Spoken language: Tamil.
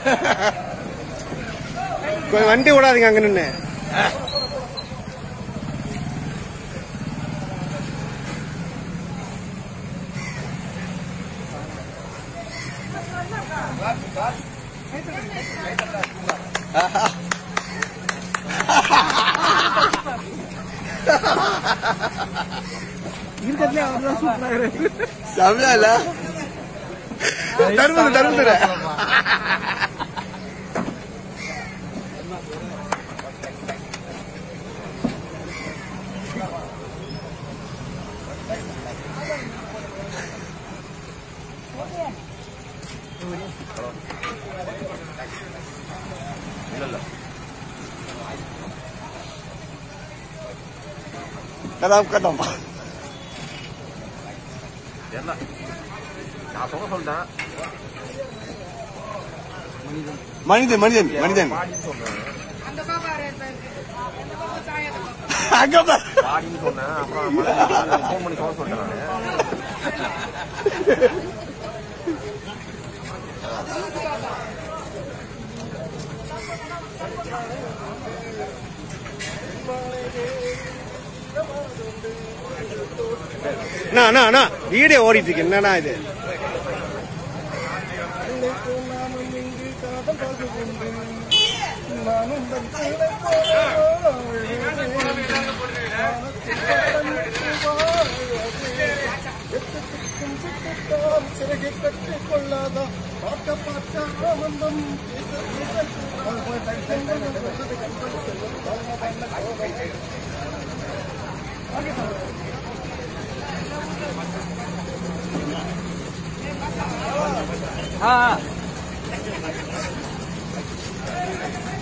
கொஞ்சம் வண்டி விடாதீங்க அங்க நின்று இருக்கிறதுலே அவர் தான் சூப்பரா இருக்கு செம்மையா இல்ல தருமது தருமது கதாம் கட்டம் தெரியல நான் சொல்ல சொல்லிட்டேன் மனிதன் மனிதன் மனிதன் பாடின்னு சொன்னேன் அங்க பாரு. பாடின்னு சொன்னேன் அப்புறம் ஃபோன் பண்ணி சொல்ல சொல்லிட்டேன் நான் அண்ணா அண்ணா அண்ணா வீடியோ ஓடிட்டு இருக்கு என்னண்ணா இது ஆ